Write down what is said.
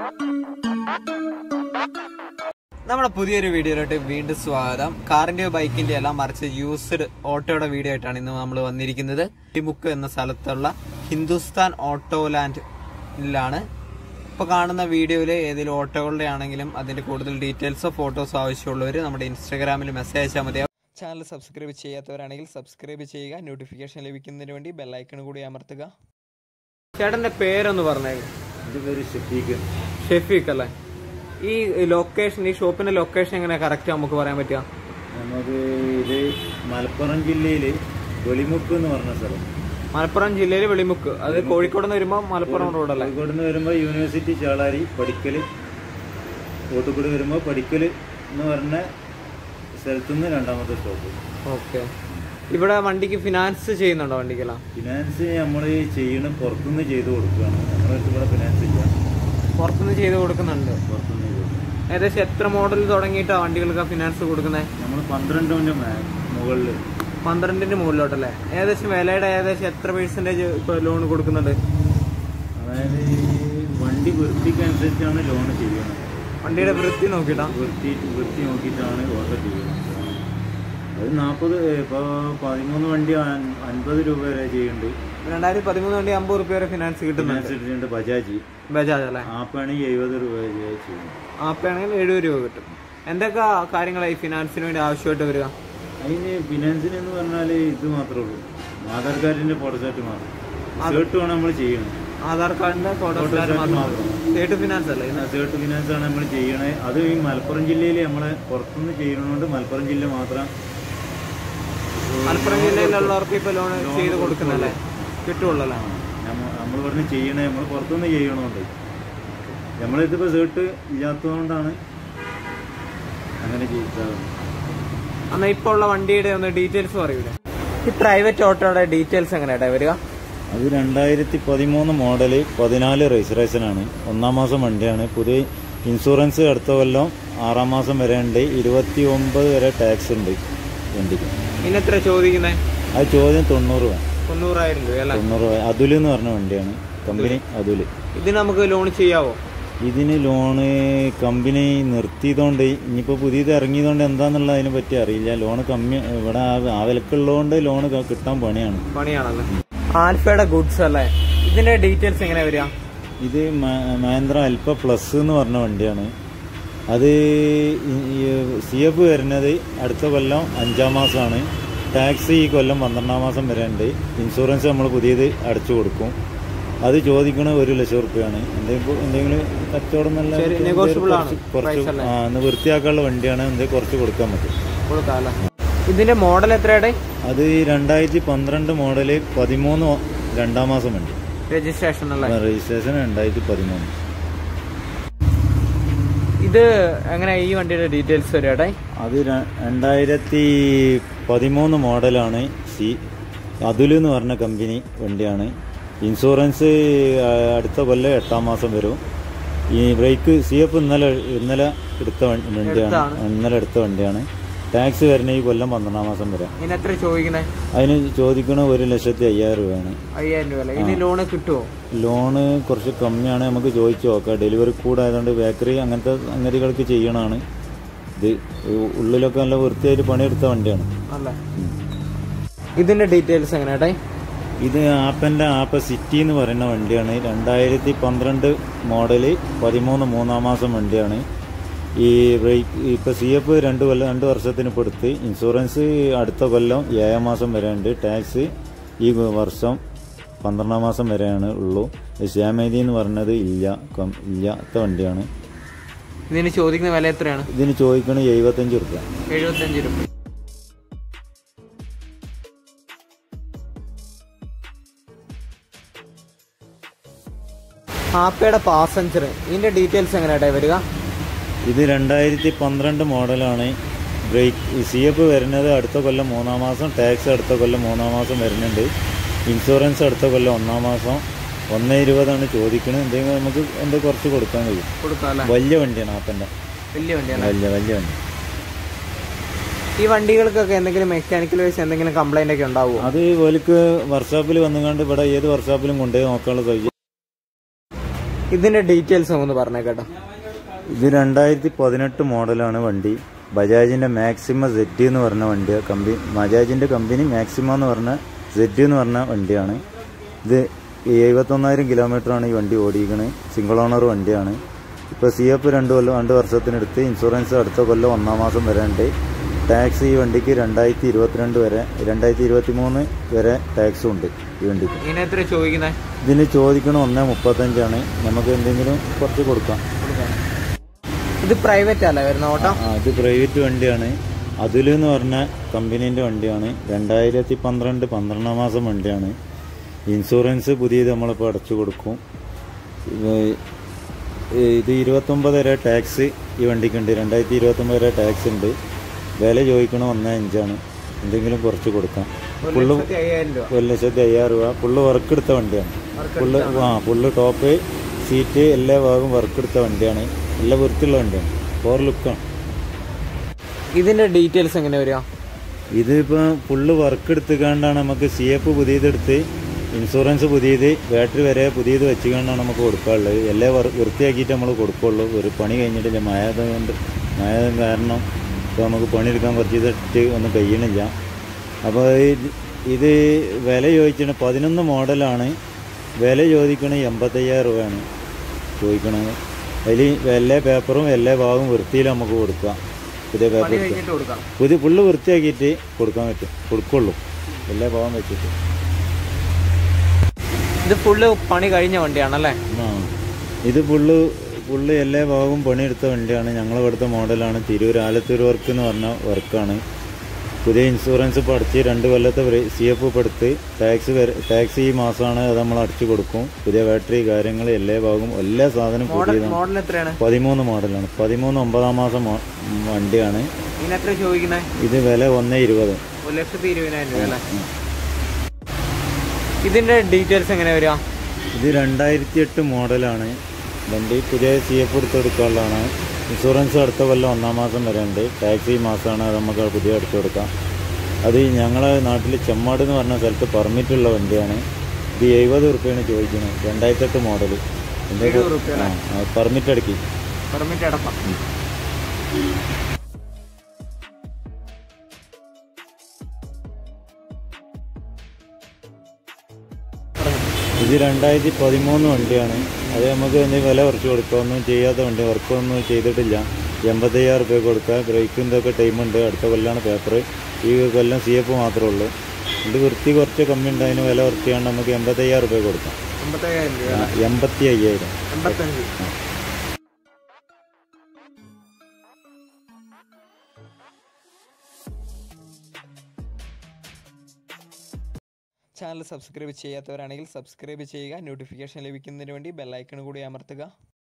നമ്മുടെ പുതിയൊരു വീഡിയോയിലോട്ട് വീണ്ടും സ്വാഗതം കാറിന്റെയോ ബൈക്കിന്റെയോ എല്ലാം മറിച്ച് യൂസ്ഡ് ഓട്ടോയുടെ വീഡിയോ ആയിട്ടാണ് ഇന്ന് നമ്മൾ വന്നിരിക്കുന്നത് ടിമുക്ക് എന്ന സ്ഥലത്തുള്ള ഹിന്ദുസ്ഥാൻ ഓട്ടോ ലാൻഡിലാണ് ഇപ്പോൾ കാണുന്ന വീഡിയോയിൽ ഏതെങ്കിലും ഓട്ടോകളുടെ ആണെങ്കിലും അതിന്റെ കൂടുതൽ ഡീറ്റെയിൽസോ ഫോട്ടോസോ ആവശ്യമുള്ളവർ നമ്മുടെ ഇൻസ്റ്റാഗ്രാമിൽ മെസ്സേജ് അയച്ചാൽ മതിയാവും ചാനൽ സബ്സ്ക്രൈബ് ചെയ്യാത്തവരാണെങ്കിൽ സബ്സ്ക്രൈബ് ചെയ്യുക നോട്ടിഫിക്കേഷൻ ലഭിക്കുന്നതിന് വേണ്ടി ബെല്ലൈക്കൺ കൂടി അമർത്തുക ചേട്ടന്റെ പേരൊന്ന് പറഞ്ഞേക്ക് എന്റെ പേര് ഷഫീഖ് ഷെഫീഖ് അല്ലേ ഈ ലൊക്കേഷൻ ഈ ഷോപ്പിന്റെ ലൊക്കേഷൻ എങ്ങനെ കറക്റ്റ് നമുക്ക് പറയാൻ പറ്റുക നമുക്ക് ഇത് മലപ്പുറം ജില്ലയില് വെളിമുക്ക് എന്ന് പറഞ്ഞ സ്ഥലം മലപ്പുറം ജില്ലയിൽ വെളിമുക്ക് അത് കോഴിക്കോട് നിന്ന് വരുമ്പോൾ മലപ്പുറം റോഡല്ലേ കോഴിക്കോട് നിന്ന് വരുമ്പോൾ യൂണിവേഴ്സിറ്റി ചേളാരി പഠിക്കല് കോട്ടുകൂടി വരുമ്പോൾ പഠിക്കല് എന്ന് പറഞ്ഞ സ്ഥലത്തുനിന്ന് രണ്ടാമത്തെ സ്റ്റോപ്പ് ഓക്കെ ഇവിടെ വണ്ടിക്ക് ഫിനാൻസ് ചെയ്യുന്നുണ്ടോ വണ്ടിക്കെല്ലാം ഫിനാൻസ് നമ്മൾ ചെയ്യണം പുറത്തുനിന്ന് ചെയ്ത് കൊടുക്കുകയാണ് നമ്മുടെ അടുത്ത് ഇവിടെ ഫിനാൻസ് ഇല്ല പുറത്തുനിന്ന് ചെയ്ത് കൊടുക്കുന്നുണ്ട് പുറത്തുനിന്ന് ചെയ്ത് കൊടുക്കും ഏകദേശം എത്ര മോഡൽ തുടങ്ങിയിട്ടാണ് വണ്ടികൾക്ക് ഫിനാൻസ് കൊടുക്കുന്നത് നമ്മൾ പന്ത്രണ്ടിൻ്റെ മുകളിൽ പന്ത്രണ്ടിന്റെ മുകളിലോട്ടല്ലേ ഏകദേശം വിലയുടെ ഏകദേശം എത്ര പെർസെന്റേജ് ഇപ്പൊ ലോൺ കൊടുക്കുന്നുണ്ട് അതായത് വണ്ടി വൃത്തിക്കനുസരിച്ചാണ് ലോൺ ചെയ്യുന്നത് വണ്ടിയുടെ വൃത്തി നോക്കിയിട്ടാ വൃത്തി വൃത്തി നോക്കിയിട്ടാണ് ഓർഡർ ചെയ്യുന്നത് അത് നാൽപ്പത് ഇപ്പോൾ പതിമൂന്ന് വണ്ടി അൻ- അൻപത് രൂപ വരെ ചെയ്യുന്നുണ്ട് രണ്ടായിരത്തി പതിമൂന്ന് വണ്ടി അമ്പത് റുപ്യ വരെ ഫിനാൻസ് കിട്ടുന്നുണ്ട് ഫിനാൻസ് എടുത്തിട്ടുണ്ട് ബജാജ് ബജാജ് അല്ലേ ആപ്പാണ് എഴുപത് രൂപ വരെ ചെയ്യുന്നത് ആപ്പാണെങ്കിൽ എഴുപത് രൂപ കിട്ടും എന്തൊക്കെ കാര്യങ്ങളായി ഫിനാൻസിന് വേണ്ടി ആവശ്യമായിട്ട് വരിക അതിന് ഫിനാൻസിന് എന്ന് പറഞ്ഞാൽ ഇത് മാത്രമേ ഉള്ളൂ ആധാർ കാർഡിന്റെ ഫോട്ടോസ്റ്റാറ്റ് മാത്രം സേർട്ട് വേണം നമ്മൾ ചെയ്യണം ആധാർ കാർഡിന്റെ ഫോട്ടോ മാത്രം സ്റ്റേറ്റ് ഫിനാൻസ് അല്ലേ ഇത്? സേർട്ട് ഫിനാൻസ് ആണ് നമ്മൾ ചെയ്യണേ അത് ഈ മലപ്പുറം ജില്ലയിൽ നമ്മളെ പുറത്തുനിന്ന് ചെയ്യണതുകൊണ്ട് മലപ്പുറം ജില്ല മാത്രം മലപ്പുറം ജില്ലയിലുള്ളവർക്ക് ഇപ്പൊ ലോൺ ചെയ്ത് കൊടുക്കുന്നല്ലേ കിട്ടുള്ളല്ലേ നമ്മൾ പറഞ്ഞ് ചെയ്യണേ നമ്മൾ പുറത്തുനിന്ന് ചെയ്യണോണ്ട് നമ്മളിതിപ്പോൾ സേർട്ട് ഇല്ലാത്തതുകൊണ്ടാണ് അങ്ങനെ ചെയ്തത് എന്നാ ഇപ്പൊ ഉള്ള വണ്ടിയുടെ ഒന്ന് ഡീറ്റെയിൽസ് പറയൂലേ ഈ പ്രൈവറ്റ് ഓട്ടോയുടെ ഡീറ്റെയിൽസ് എങ്ങനെയാ വരിക അത് രണ്ടായിരത്തി പതിമൂന്ന് മോഡല് പതിനാല് രജിസ്ട്രേഷനാണ് ഒന്നാം മാസം വണ്ടിയാണ് പുതിയ ഇൻഷുറൻസ് അടുത്ത കൊല്ലം ആറാം മാസം വരെ ഉണ്ട് ഇരുപത്തി ഒമ്പത് വരെ ടാക്സ് ഉണ്ട് വണ്ടിക്ക് ഇനി എത്ര ചോദിക്കുന്നേ അത് ചോദ്യം തൊണ്ണൂറ് രൂപ തൊണ്ണൂറായിരം രൂപ അല്ലേ തൊണ്ണൂറ് രൂപ അതുൽ എന്ന് പറഞ്ഞ വണ്ടിയാണ് കമ്പനി അതുൽ ഇതിന് നമുക്ക് ലോൺ ചെയ്യാവോ ഇതിന് ലോണ് കമ്പനി നിർത്തിയതുകൊണ്ട് ഇനിയിപ്പോൾ പുതിയത് ഇറങ്ങിയതുകൊണ്ട് എന്താണെന്നുള്ള അതിനെ പറ്റി അറിയില്ല ലോണ് കമ്മി ഇവിടെ ആ- ആ വിലക്കുള്ളതുകൊണ്ട് ലോണ് ക- കിട്ടാൻ പണിയാണ് പണിയാണല്ലേ ആൽഫയുടെ ഗുഡ്സ് അല്ലേ ഇതിന്റെ ഡീറ്റെയിൽസ് എങ്ങനെ വരിക ഇത് മ- മഹേന്ദ്ര അൽപ്പ പ്ലസ് എന്ന് പറഞ്ഞ വണ്ടിയാണ് അത് സി എഫ് വരുന്നത് അടുത്ത കൊല്ലം അഞ്ചാം മാസമാണ് ടാക്സ് ഈ കൊല്ലം പന്ത്രണ്ടാം മാസം വരെ ഉണ്ട് ഇൻഷുറൻസ് നമ്മൾ പുതിയത് അടച്ചു കൊടുക്കും അത് ചോദിക്കണ ഒരു ലക്ഷം റുപ്യാണ് എന്തെങ്കിലും എന്തെങ്കിലും കച്ചവടം നല്ല ശരി, negotiable ആണ് കുറച്ച് കുറച്ച് price അല്ലേ? ആ ഒന്ന് വൃത്തിയാക്കാനുള്ള വണ്ടിയാണ് എന്തെങ്കിലും കുറച്ച് കൊടുക്കാൻ പറ്റും കൊടുക്കാം അല്ലേ ഇതിന്റെ മോഡൽ എത്രയുടെ അത് രണ്ടായിരത്തി പന്ത്രണ്ട് മോഡല് പതിമൂന്ന് രണ്ടാം മാസം വണ്ടി രജിസ്ട്രേഷൻ അല്ലേ രജിസ്ട്രേഷൻ രണ്ടായിരത്തി പതിമൂന്ന് ഇത് എങ്ങനെ ഈ വണ്ടിയുടെ ഡീറ്റെയിൽസ് വരികട്ടെ അത് ര- രണ്ടായിരത്തി പതിമൂന്ന് മോഡലാണ് സി അതുൽ എന്ന് പറഞ്ഞ കമ്പനി വണ്ടിയാണ് ഇൻഷുറൻസ് ആ, അടുത്ത കൊല്ലം എട്ടാം മാസം വരും ഈ ബ്രേക്ക് സി എഫ് ഇന്നലെ ഇന്നലെ എടുത്ത വണ്ടി- വണ്ടിയാണ് എടുത്താണ്. ഇന്നലെ എടുത്ത വണ്ടിയാണ് ടാക്സ് വരുന്ന ഈ കൊല്ലം പന്ത്രണ്ടാം മാസം വരാം ഇതിന് എത്ര ചോദിക്കുന്നത് അതിന് ചോദിക്കണ ഒരു ലക്ഷത്തി അയ്യായിരം രൂപയാണ് അയ്യായിരം രൂപ അല്ലേ ഇനി ലോണ് കിട്ടുമോ ലോണ് കുറച്ച് കമ്മിയാണ് നമുക്ക് ചോദിച്ചു നോക്കാം ഡെലിവറി കൂടായതുകൊണ്ട് ബേക്കറി അങ്ങനത്തെ സംഗതികൾക്ക് ചെയ്യണതാണ് ഇത് ഉള്ളിലൊക്കെ നല്ല വൃത്തിയായിട്ട് പണിയെടുത്ത വണ്ടിയാണ് അല്ലേ ഇതിന്റെ ഡീറ്റെയിൽസ് എങ്ങനെയാട്ടെ ഇത് ആപ്പൻ്റെ ആപ്പ സിറ്റി എന്ന് പറയുന്ന വണ്ടിയാണ് രണ്ടായിരത്തി പന്ത്രണ്ട് മോഡല് പതിമൂന്ന് മൂന്നാം മാസം വണ്ടിയാണ് ഈ ബ്രേക്ക് ഇപ്പോൾ സി എഫ് രണ്ട് കൊല്ലം രണ്ട് വർഷത്തിന് ഇപ്പോൾ എടുത്ത് ഇൻഷുറൻസ് അടുത്ത കൊല്ലം ഏഴാം മാസം വരെ ഉണ്ട് ടാക്സ് ഈ വർഷം പന്ത്രണ്ടാം മാസം വരെയാണ് ഉള്ളൂ ശ്യാമേതി എന്ന് പറഞ്ഞത് ഇല്ല കം- ഇല്ലാത്ത വണ്ടിയാണ് ഇതിന് ചോദിക്കുന്ന വില എത്രയാണ് ഇതിന് ചോദിക്കണത് എഴുപത്തഞ്ച് റുപ്യ എഴുപത്തഞ്ച് രൂപ ആപ്പയുടെ പാസഞ്ചർ ഇതിന്റെ ഡീറ്റെയിൽസ് എങ്ങനെയാട്ടെ വരിക ഇത് രണ്ടായിരത്തി പന്ത്രണ്ട് മോഡലാണ് ബ്രേക്ക് സി എഫ് വരുന്നത് അടുത്ത കൊല്ലം മൂന്നാം മാസം ടാക്സ് അടുത്ത കൊല്ലം മൂന്നാം മാസം വരുന്നുണ്ട് ഇൻഷുറൻസ് അടുത്ത കൊല്ലം ഒന്നാം മാസം ഒന്ന് ഇരുപതാണ് ചോദിക്കുന്നത് എന്തെങ്കിലും നമുക്ക് എന്ത് കുറച്ച് കൊടുക്കാൻ കഴിയും കൊടുക്കാം അല്ലേ വലിയ വണ്ടിയാണ് ആപ്പൻ്റെ വലിയ വണ്ടിയാണ് വലിയ വലിയ വണ്ടി ഈ വണ്ടികൾക്കൊക്കെ എന്തെങ്കിലും മെക്കാനിക്കൽ വൈസ് എന്തെങ്കിലും കംപ്ലൈന്റ് ഒക്കെ ഉണ്ടാവുമോ അത് ഓലിക്ക് വർക്ക്ഷോപ്പിൽ വന്നുകൊണ്ട് ഇവിടെ ഏത് വർക്ക്ഷോപ്പിലും കൊണ്ടുപോയി നോക്കാനുള്ള സൗകര്യം ഇതിന്റെ ഡീറ്റെയിൽസ് ഒന്ന് പറഞ്ഞേക്കട്ടോ ഇത് രണ്ടായിരത്തി പതിനെട്ട് മോഡലാണ് വണ്ടി ബജാജിന്റെ മാക്സിമ സെറ്റ് എന്ന് പറഞ്ഞ വണ്ടി കമ്പനി ബജാജിന്റെ കമ്പനി മാക്സിമ എന്ന് പറഞ്ഞ സെറ്റ് എന്ന് പറഞ്ഞ വണ്ടിയാണ് ഇത് എഴുപത്തൊന്നായിരം കിലോമീറ്റർ ആണ് ഈ വണ്ടി ഓടിക്കുന്നത് സിംഗിൾ ഓണർ വണ്ടിയാണ് ഇപ്പോൾ സി എഫ് രണ്ട് കൊല്ലം രണ്ട് വർഷത്തിനടുത്ത് ഇൻഷുറൻസ് അടുത്ത കൊല്ലം ഒന്നാം മാസം വരെ ഉണ്ട് ടാക്സ് ഈ വണ്ടിക്ക് രണ്ടായിരത്തി ഇരുപത്തിരണ്ട് വരെ രണ്ടായിരത്തി ഇരുപത്തി മൂന്ന് വരെ ടാക്സും ഉണ്ട് ഈ വണ്ടിക്ക് ഇതിന് എത്ര ചോദിക്കുന്നത് ഇതിന് ചോദിക്കണ ഒന്നേ മുപ്പത്തഞ്ചാണ് നമുക്ക് എന്തെങ്കിലും കുറച്ച് കൊടുക്കാം ഇത് പ്രൈവറ്റ് അല്ല വരുന്ന ഓട്ടോ ആ ഇത് പ്രൈവറ്റ് വണ്ടിയാണ് അതുൽ എന്ന് പറഞ്ഞ കമ്പനീൻ്റെ വണ്ടിയാണ് രണ്ടായിരത്തി പന്ത്രണ്ട് പന്ത്രണ്ടാം മാസം വണ്ടിയാണ് ഇൻഷുറൻസ് പുതിയത് നമ്മളിപ്പോൾ അടച്ചു കൊടുക്കും ഇത് ഇത് ഇരുപത്തൊമ്പത് വരെ ടാക്സ് ഈ വണ്ടിക്കുണ്ട് രണ്ടായിരത്തി ഇരുപത്തൊമ്പത് വരെ ടാക്സ് ഉണ്ട് വില ചോദിക്കണ ഒന്നേ അഞ്ചാണ് എന്തെങ്കിലും കുറച്ച് കൊടുക്കാം ഫുള്ള് അയ്യായിരം രൂപ ഒരു ലക്ഷത്തി അയ്യായിരം രൂപ ഫുള്ള് വർക്ക് എടുത്ത വണ്ടിയാണ് ഫുള്ള് ആ ഫുള്ള് ടോപ്പ് സീറ്റ് എല്ലാ ഭാഗവും വർക്ക് എടുത്ത വണ്ടിയാണ് നല്ല വൃത്തിയുള്ള വണ്ടിയാണ് ഫോർ ലുക്കാണ് ഇതിന്റെ ഡീറ്റെയിൽസ് എങ്ങനെ വരിക ഇതിപ്പോൾ ഫുള്ള് വർക്ക് എടുത്തുകൊണ്ടാണ് നമുക്ക് സി എഫ് പുതിയതെടുത്ത് ഇൻഷുറൻസ് പുതിയത് ബാറ്ററി വരെ പുതിയത് വെച്ചുകൊണ്ടാണ് നമുക്ക് കൊടുക്കാനുള്ളത് എല്ലാം വർ- വൃത്തിയാക്കിയിട്ട് നമ്മൾ കൊടുക്കുള്ളൂ ഒരു പണി കഴിഞ്ഞിട്ടില്ല മഴ കൊണ്ട് മഴ കാരണം ഇപ്പോൾ നമുക്ക് പണിയെടുക്കാൻ കുറച്ച് ഇതിട്ട് ഒന്നും കഴിയണില്ല അപ്പോൾ ഇത് ഇത് വില ചോദിച്ചിട്ട് പതിനൊന്ന് മോഡലാണ് വില ചോദിക്കണ എൺപത്തയ്യായിരം രൂപയാണ് ചോദിക്കണത് അതിൽ എല്ലാ പേപ്പറും എല്ലാ ഭാഗവും വൃത്തിയിൽ നമുക്ക് കൊടുക്കാം പുതിയ പേപ്പർ എടുക്കാം കഴിഞ്ഞിട്ട് കൊടുക്കാം പുതിയ ഫുള്ള് വൃത്തിയാക്കിയിട്ട് കൊടുക്കാൻ പറ്റും കൊടുക്കുള്ളൂ എല്ലാ ഭാഗം വെച്ചിട്ട് ഇത് ഫുള്ള് പണി കഴിഞ്ഞ വണ്ടിയാണല്ലേ ആ ഇത് ഫുള്ള് ഫുള്ള് എല്ലാ ഭാഗവും പണിയെടുത്ത വണ്ടിയാണ് ഞങ്ങൾ ഇവിടുത്തെ മോഡലാണ് തിരൂർ ആലത്തൂർ വർക്ക് എന്ന് പറഞ്ഞ വർക്കാണ് പുതിയ ഇൻഷുറൻസ് ഇപ്പോൾ അടച്ച് രണ്ട് കൊല്ലത്തെ സി എഫ് ഇപ്പോൾ എടുത്ത് ടാക്സ് ടാക്സ് ഈ മാസമാണ് അത് നമ്മൾ അടച്ചു കൊടുക്കും പുതിയ ബാറ്ററി കാര്യങ്ങൾ എല്ലാ ഭാഗവും എല്ലാ സാധനവും മോഡൽ പുതിയതാണ് മോഡൽ എത്രയാണ് പതിമൂന്ന് മോഡലാണ് പതിമൂന്ന് ഒമ്പതാം മാസം മോ- വണ്ടിയാണ് ഇതിന് എത്ര ചോദിക്കുന്നത് ഇത് വില ഒന്ന് ഇരുപത് ഒരു ലക്ഷത്തി ഇരുപതിനായിരം രൂപ അല്ലേ ഇതിന്റെ ഡീറ്റെയിൽസ് എങ്ങനെ വരിക ഇത് രണ്ടായിരത്തി എട്ട് മോഡലാണ് വണ്ടി പുതിയ സി എഫ് എടുത്തെടുക്കാനുള്ളതാണ് ഇൻഷുറൻസ് അടുത്ത കൊല്ലം ഒന്നാം മാസം വരെ ഉണ്ട് ടാക്സി മാസമാണ് അത് നമുക്ക് പുതിയ അടിച്ചു കൊടുക്കാം അത് ഞങ്ങളെ നാട്ടിൽ ചെമ്മാട് എന്ന് പറഞ്ഞ സ്ഥലത്ത് പെർമിറ്റ് ഉള്ള വണ്ടിയാണ് ഇത് എഴുപത് റുപ്യാണ് ചോദിക്കുന്നത് രണ്ടായിരത്തി എട്ട് മോഡൽ എഴുപത് റുപ്യ അല്ലേ? പെർമിറ്റ് അടക്കി പെർമിറ്റ് അടക്കം ഇത് രണ്ടായിരത്തി പതിമൂന്ന് വണ്ടിയാണ് അത് നമുക്ക് എന്തെങ്കിലും വില കുറച്ച് കൊടുക്കുക ഒന്നും ചെയ്യാത്ത വണ്ടി വർക്കൊന്നും ചെയ്തിട്ടില്ല എൺപത്തയ്യായിരം റുപ്യ കൊടുക്കുക ബ്രേക്കിൻ്റെ ഒക്കെ ടൈമുണ്ട് അടുത്ത കൊല്ലമാണ് പേപ്പർ ഈ കൊല്ലം സി എഫ് മാത്രമേ ഉള്ളൂ ഇത് വൃത്തി കുറച്ച് കമ്മി ഉണ്ട് അതിന് വില കുറച്ചാണ്ട് നമുക്ക് എൺപത്തയ്യായിരം റുപ്യ കൊടുക്കാം അമ്പത്തയ്യായിരം രൂപ ആ, എൺപത്തി അയ്യായിരം എൺപത്തഞ്ച് ചാനൽ സബ്സ്ക്രൈബ് ചെയ്യാത്തവരാണെങ്കിൽ സബ്സ്ക്രൈബ് ചെയ്യുക നോട്ടിഫിക്കേഷൻ ലഭിക്കുന്നതിന് വേണ്ടി ബെല്ലൈക്കൺ കൂടി അമർത്തുക